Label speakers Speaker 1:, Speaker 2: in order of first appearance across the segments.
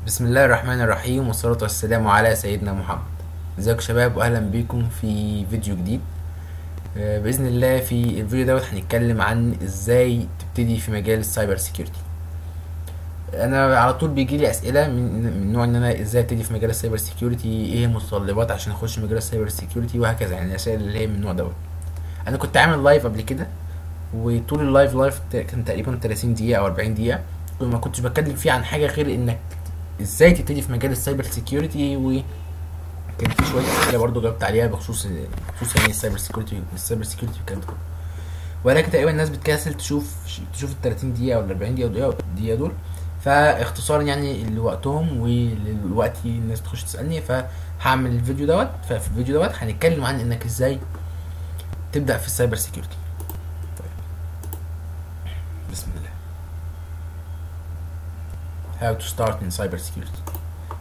Speaker 1: بسم الله الرحمن الرحيم والصلاة والسلام على سيدنا محمد ازيكم يا شباب واهلا بيكم في فيديو جديد آه، باذن الله في الفيديو دوت هنتكلم عن ازاي تبتدي في مجال السايبر سيكيورتي انا على طول بيجي لي اسئله من من نوع ان انا ازاي ابتدي في مجال السايبر سيكيورتي ايه المتطلبات عشان اخش مجال السايبر سيكيورتي وهكذا يعني الاسئله اللي هي من النوع دوت انا كنت عامل لايف قبل كده وطول اللايف لايف كان تقريبا 30 دقيقه او 40 دقيقه وما كنتش بتكلم فيه عن حاجه غير انك ازاي تبتدي في مجال السايبر سيكيورتي و كان في شويه اسئله برضه جاوبت عليها بخصوص بخصوص يعني السايبر سيكيورتي السايبر سيكيورتي والكلام ده كله ولكن تقريبا الناس بتكسل تشوف تشوف ال 30 دقيقه ولا 40 دقيقه دقيقه دول فاختصارا يعني لوقتهم ولوقت الناس تخش تسالني فهعمل الفيديو دوت ففي الفيديو دوت هنتكلم عن انك ازاي تبدا في السايبر سيكيورتي طيب. بسم الله how to start in cyber security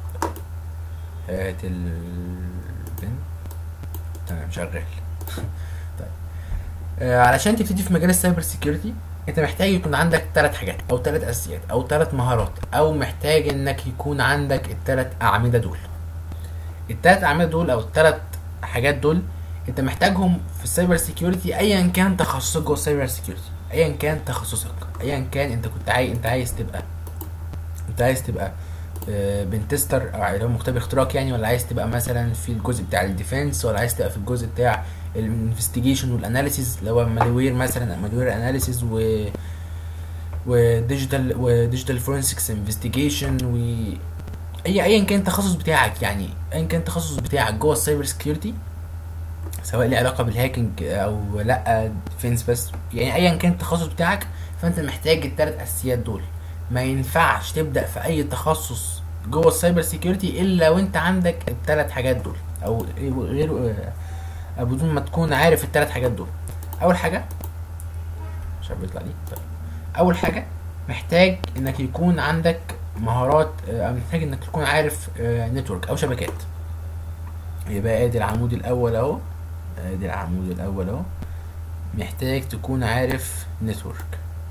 Speaker 1: هات البن تمام شغال طيب آه علشان تبتدي في مجال السايبر سيكيورتي انت محتاج يكون عندك ثلاث حاجات او ثلاث اساسيات او ثلاث مهارات او محتاج انك يكون عندك الثلاث اعمده دول الثلاث اعمده دول او الثلاث حاجات دول انت محتاجهم في السايبر سيكيورتي ايا كان تخصصك جوه السايبر سيكيورتي ايا كان تخصصك ايا كان انت كنت عايز انت عايز تبقى انت عايز تبقى بنتستر او اللي هو مختبر اختراق يعني ولا عايز تبقى مثلا في الجزء بتاع الديفنس ولا عايز تبقى في الجزء بتاع الانفستيجيشن والاناليسيز اللي هو مالوير مثلا مالوير اناليسيز و وديجيتال وديجيتال فورنسكس انفستيجيشن و اي ايا كان التخصص بتاعك يعني ايا كان التخصص بتاعك جوه السايبر سكيورتي سواء ليه علاقه بالهاكينج او لا ديفنس بس يعني ايا كان التخصص بتاعك فانت محتاج الثلاث اساسيات دول ما ينفعش تبدا في اي تخصص جوه السايبر سيكيورتي الا وانت عندك الثلاث حاجات دول او غير بدون ما تكون عارف الثلاث حاجات دول اول حاجه مش عارف بيطلع ليه طيب اول حاجه محتاج انك يكون عندك مهارات او محتاج انك تكون عارف نتورك او شبكات يبقى ادي العمود الاول اهو ادي العمود الاول اهو محتاج تكون عارف نتورك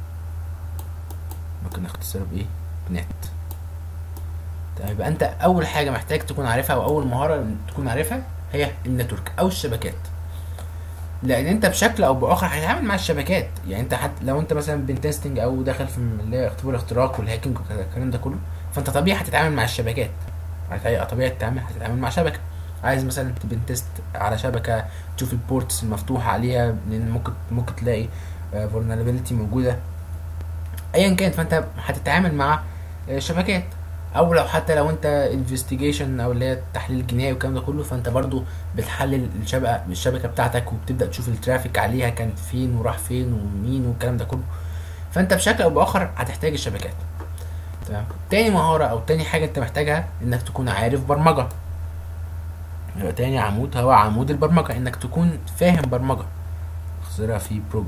Speaker 1: ممكن نختصرها بايه بنت طيب يبقى انت اول حاجه محتاج تكون عارفها او اول مهاره تكون عارفها هي النتورك او الشبكات لان انت بشكل او باخر هتتعامل مع الشبكات يعني انت حتى لو انت مثلا بنتستنج او داخل في اللي هي اختبار الاختراق والهاكينج والكلام ده كله فانت طبيعي هتتعامل مع الشبكات طبيعي تتعامل هتتعامل مع شبكه عايز مثلا تبنتست على شبكه تشوف البورتس المفتوحه عليها لان ممكن ممكن تلاقي فولنربيلتي موجوده ايا كان فانت هتتعامل مع شبكات او لو حتى لو انت انفستيجيشن او اللي هي التحليل الجنائي والكلام ده كله فانت برضو بتحلل الشبكه الشبكه بتاعتك وبتبدا تشوف الترافيك عليها كان فين وراح فين ومين والكلام ده كله فانت بشكل او باخر هتحتاج الشبكات تمام تاني مهاره او تاني حاجه انت محتاجها انك تكون عارف برمجه يبقى تاني عمود هو عمود البرمجه انك تكون فاهم برمجه اختصرها في بروج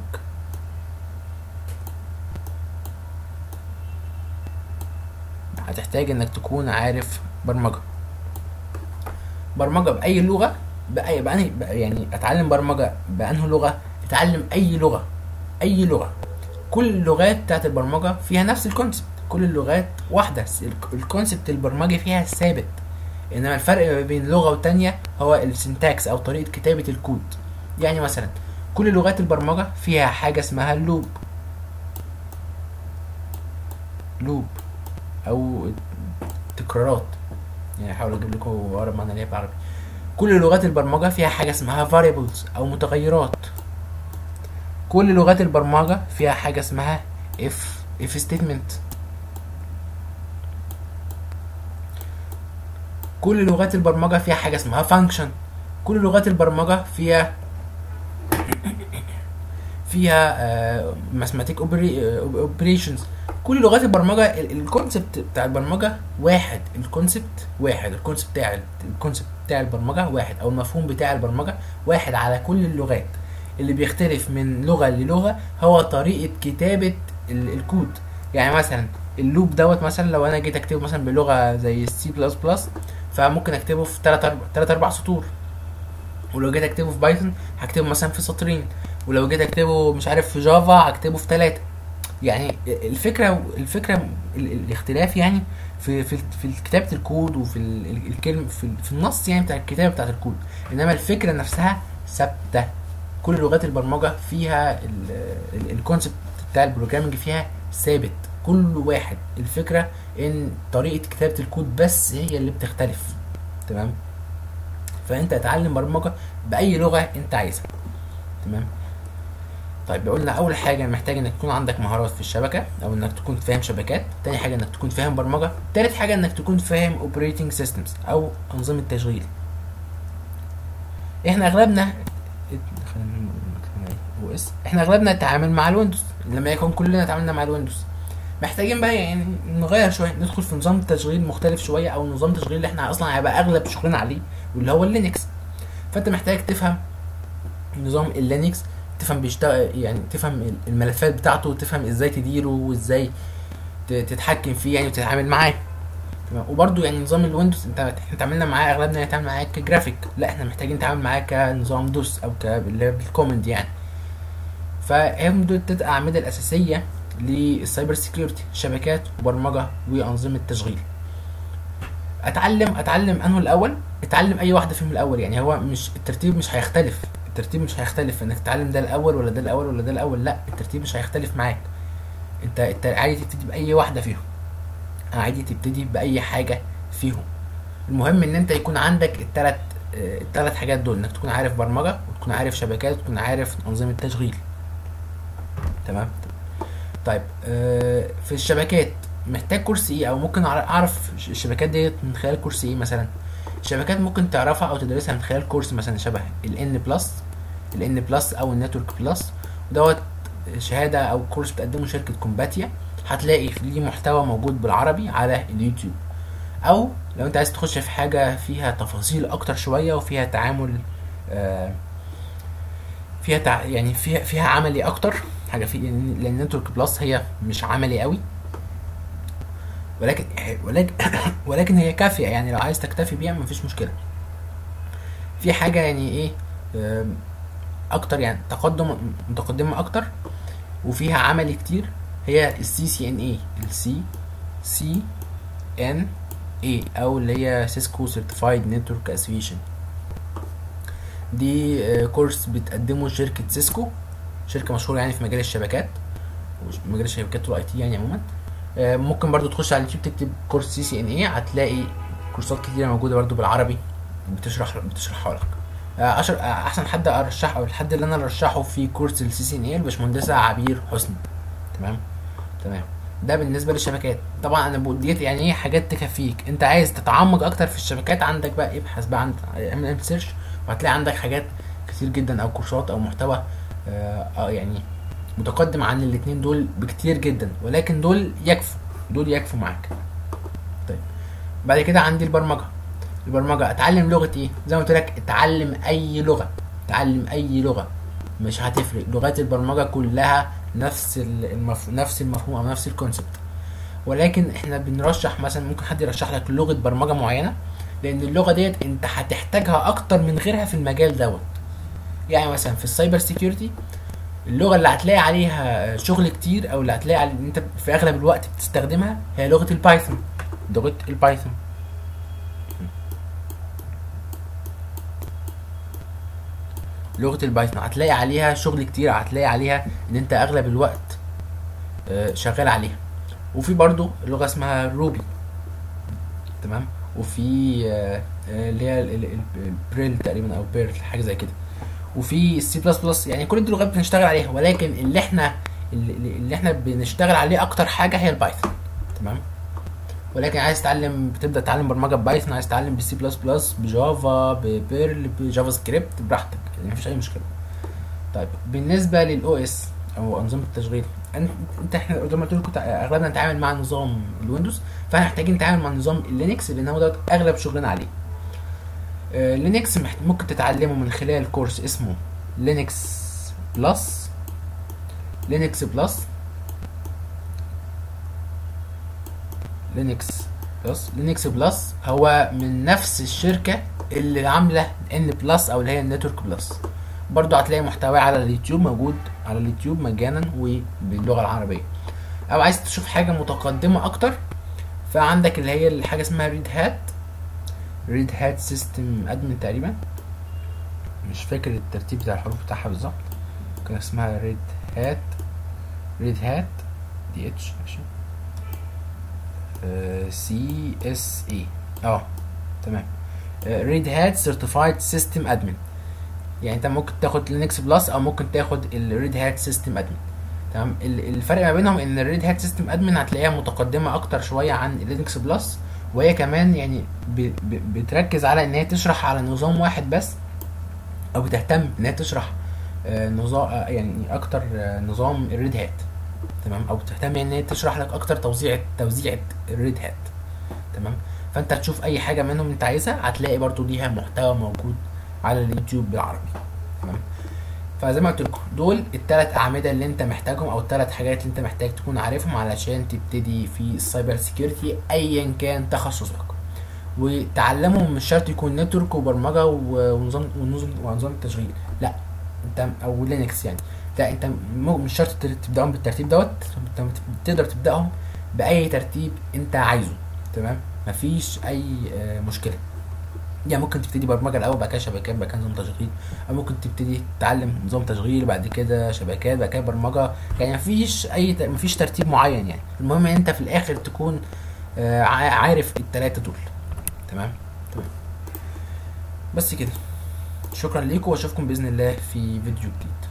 Speaker 1: هتحتاج انك تكون عارف برمجه برمجه باي لغه باي بأنهي يعني اتعلم برمجه بانه لغه اتعلم اي لغه اي لغه كل اللغات بتاعت البرمجه فيها نفس الكونسبت كل اللغات واحده الكونسبت البرمجي فيها ثابت انما الفرق ما بين لغه وتانية هو السنتاكس او طريقه كتابه الكود يعني مثلا كل لغات البرمجه فيها حاجه اسمها اللوب لوب او تكرارات يعني احاول اجيب لكم اقرب معنى ليها بالعربي كل لغات البرمجه فيها حاجه اسمها variables او متغيرات كل لغات البرمجه فيها حاجه اسمها if if statement كل لغات البرمجه فيها حاجه اسمها function كل لغات البرمجه فيها فيها ماثيماتيك اوبريشنز كل لغات البرمجه الكونسبت بتاع البرمجه واحد الكونسبت واحد الكونسبت بتاع الكونسبت بتاع البرمجه واحد او المفهوم بتاع البرمجه واحد على كل اللغات اللي بيختلف من لغه للغه هو طريقه كتابه الكود يعني مثلا اللوب دوت مثلا لو انا جيت اكتبه مثلا بلغه زي السي بلس بلس فممكن اكتبه في 3 4 3 4 سطور ولو جيت اكتبه في بايثون هكتبه مثلا في سطرين ولو جيت اكتبه مش عارف في جافا هكتبه في ثلاثة يعني الفكره الفكره ال- الاختلاف يعني في في في كتابه الكود وفي ال- ال- الكلم في, ال- في النص يعني بتاع الكتابه بتاعت الكود انما الفكره نفسها ثابته كل لغات البرمجه فيها الكونسبت بتاع البروجرامنج فيها ثابت كل واحد الفكره ان طريقه كتابه الكود بس هي اللي بتختلف تمام فانت اتعلم برمجه باي لغه انت عايزها تمام طيب قلنا اول حاجه محتاج انك تكون عندك مهارات في الشبكه او انك تكون فاهم شبكات تاني حاجه انك تكون فاهم برمجه تالت حاجه انك تكون فاهم اوبريتنج سيستمز او انظمه تشغيل احنا اغلبنا او اس احنا اغلبنا نتعامل مع الويندوز لما يكون كلنا تعاملنا مع الويندوز محتاجين بقى يعني نغير شويه ندخل في نظام تشغيل مختلف شويه او نظام تشغيل اللي احنا اصلا هيبقى اغلب شغلنا عليه واللي هو اللينكس فانت محتاج تفهم نظام اللينكس تفهم بيشتغل يعني تفهم الملفات بتاعته تفهم ازاي تديره وازاي ت- تتحكم فيه يعني وتتعامل معاه تمام وبرده يعني نظام الويندوز انت احنا اتعاملنا معاه اغلبنا نتعامل معاه كجرافيك لا احنا محتاجين نتعامل معاه كنظام دوس او ك اللي هي بالكومند يعني فهم دول التلات الاعمده الاساسيه للسايبر سيكيورتي شبكات وبرمجه وانظمه تشغيل اتعلم اتعلم انه الاول اتعلم اي واحده فيهم الاول يعني هو مش الترتيب مش هيختلف الترتيب مش هيختلف انك تتعلم ده الاول ولا ده الاول ولا ده الاول لا الترتيب مش هيختلف معاك انت انت عادي تبتدي باي واحده فيهم عادي تبتدي باي حاجه فيهم المهم ان انت يكون عندك التلات آه، التلات حاجات دول انك تكون عارف برمجه وتكون عارف شبكات وتكون عارف انظمه تشغيل تمام طيب آه، في الشبكات محتاج كورس ايه او ممكن أعر- اعرف ش- الشبكات ديت من خلال كورس ايه مثلا الشبكات ممكن تعرفها او تدرسها من خلال كورس مثلا شبه الان بلس الان بلس او النتورك بلس دوت شهاده او كورس بتقدمه شركه كومباتيا هتلاقي ليه محتوى موجود بالعربي على اليوتيوب او لو انت عايز تخش في حاجه فيها تفاصيل اكتر شويه وفيها تعامل آه، فيها تع... يعني فيها فيها عملي اكتر حاجه في لان لأن نتورك بلس هي مش عملي قوي ولكن ولكن ولكن هي كافيه يعني لو عايز تكتفي بيها مفيش مشكله في حاجه يعني ايه آم، اكتر يعني تقدم متقدمه اكتر وفيها عملي كتير هي السي سي ان اي السي سي ان اي او اللي هي سيسكو سيرتيفايد نتورك اسويشن دي آه، كورس بتقدمه شركه سيسكو شركه مشهوره يعني في مجال الشبكات ومجال الشبكات والاي تي يعني عموما آه، ممكن برضو تخش على اليوتيوب تكتب كورس سي سي ان اي هتلاقي كورسات كتيره موجوده برضو بالعربي بتشرح بتشرحها لك آه، أشر... آه، احسن حد ارشحه او الحد اللي انا ارشحه في كورس السي سي ان اي الباشمهندسه عبير حسني تمام تمام ده بالنسبه للشبكات طبعا انا بقول ديت يعني ايه حاجات تكفيك انت عايز تتعمق اكتر في الشبكات عندك بقى ابحث بقى عن اعمل اعمل سيرش وهتلاقي عندك حاجات كتير جدا او كورسات او محتوى آه آه، يعني متقدم عن الاتنين دول بكتير جدا ولكن دول يكفوا دول يكفوا معاك طيب بعد كده عندي البرمجه البرمجه اتعلم لغه ايه زي ما قلت لك اتعلم اي لغه اتعلم اي لغه مش هتفرق لغات البرمجه كلها نفس ال- المف... نفس المفهوم او نفس الكونسبت ولكن احنا بنرشح مثلا ممكن حد يرشح لك لغه برمجه معينه لان اللغه ديت انت هتحتاجها اكتر من غيرها في المجال دوت يعني مثلا في السايبر سيكيورتي اللغه اللي هتلاقي عليها شغل كتير او اللي هتلاقي على انت في اغلب الوقت بتستخدمها هي لغه البايثون لغه البايثون لغه البايثون هتلاقي عليها شغل كتير هتلاقي عليها ان انت اغلب الوقت آه، شغال عليها وفي برضو لغه اسمها روبي تمام وفي آه، آه، اللي هي ال- ال- ال- البريل تقريبا او بيرل حاجه زي كده وفي السي بلس بلس يعني كل دي لغات بنشتغل عليها ولكن اللي احنا اللي, اللي احنا بنشتغل عليه اكتر حاجه هي البايثون تمام ولكن عايز تتعلم بتبدا تتعلم برمجه ببايثون عايز تتعلم بالسي بلس بلس بجافا ببيرل بجافا سكريبت براحتك يعني مفيش اي مشكله طيب بالنسبه للاو اس او انظمه التشغيل انت انت احنا زي ما قلت لكم تع- اغلبنا نتعامل مع نظام الويندوز فاحنا محتاجين نتعامل مع نظام اللينكس لان هو ده اغلب شغلنا عليه آه، لينكس محت- ممكن تتعلمه من خلال كورس اسمه لينكس بلس لينكس بلس لينكس بلس لينكس بلس هو من نفس الشركة اللي عاملة ان بلس او اللي هي النتورك بلس برضو هتلاقي محتواه على اليوتيوب موجود على اليوتيوب مجانا وباللغة العربية او عايز تشوف حاجة متقدمة اكتر فعندك اللي هي الحاجه اسمها ريد هات ريد هات سيستم ادمن تقريبا مش فاكر الترتيب بتاع الحروف بتاعها بالظبط كان اسمها ريد هات ريد هات دي اتش ماشي سي اس اي اه تمام ريد هات سيرتيفايد سيستم ادمن يعني انت ممكن تاخد لينكس بلس او ممكن تاخد الريد هات سيستم ادمن تمام ال- الفرق ما بينهم ان الريد هات سيستم ادمن هتلاقيها متقدمه اكتر شويه عن لينكس بلس وهي كمان يعني ب- ب- بتركز على ان هي تشرح على نظام واحد بس او بتهتم ان هي تشرح آه، نظام آه، يعني اكتر آه، نظام الريد هات تمام او بتهتم ان هي تشرح لك اكتر توزيع توزيع الريد هات تمام فانت تشوف اي حاجه منهم انت عايزها هتلاقي برضو ليها محتوى موجود على اليوتيوب بالعربي تمام فزي ما قلت لكم دول الثلاث اعمده اللي انت محتاجهم او الثلاث حاجات اللي انت محتاج تكون عارفهم علشان تبتدي في السايبر سيكيورتي ايا كان تخصصك وتعلمهم مش شرط يكون نتورك وبرمجه و- ونظام ونظام ونظام التشغيل لا انت او لينكس يعني لا انت م- مش شرط تر- تبداهم بالترتيب دوت انت تقدر تبداهم باي ترتيب انت عايزه تمام مفيش اي آه، مشكله يعني ممكن تبتدي برمجه الاول بعد كده شبكات بعد كده نظام تشغيل او ممكن تبتدي تتعلم نظام تشغيل بعد كده شبكات بعد كده برمجه يعني مفيش اي ت- مفيش ترتيب معين يعني المهم ان انت في الاخر تكون آه، ع- عارف التلاته دول تمام تمام بس كده شكرا ليكم واشوفكم باذن الله في فيديو جديد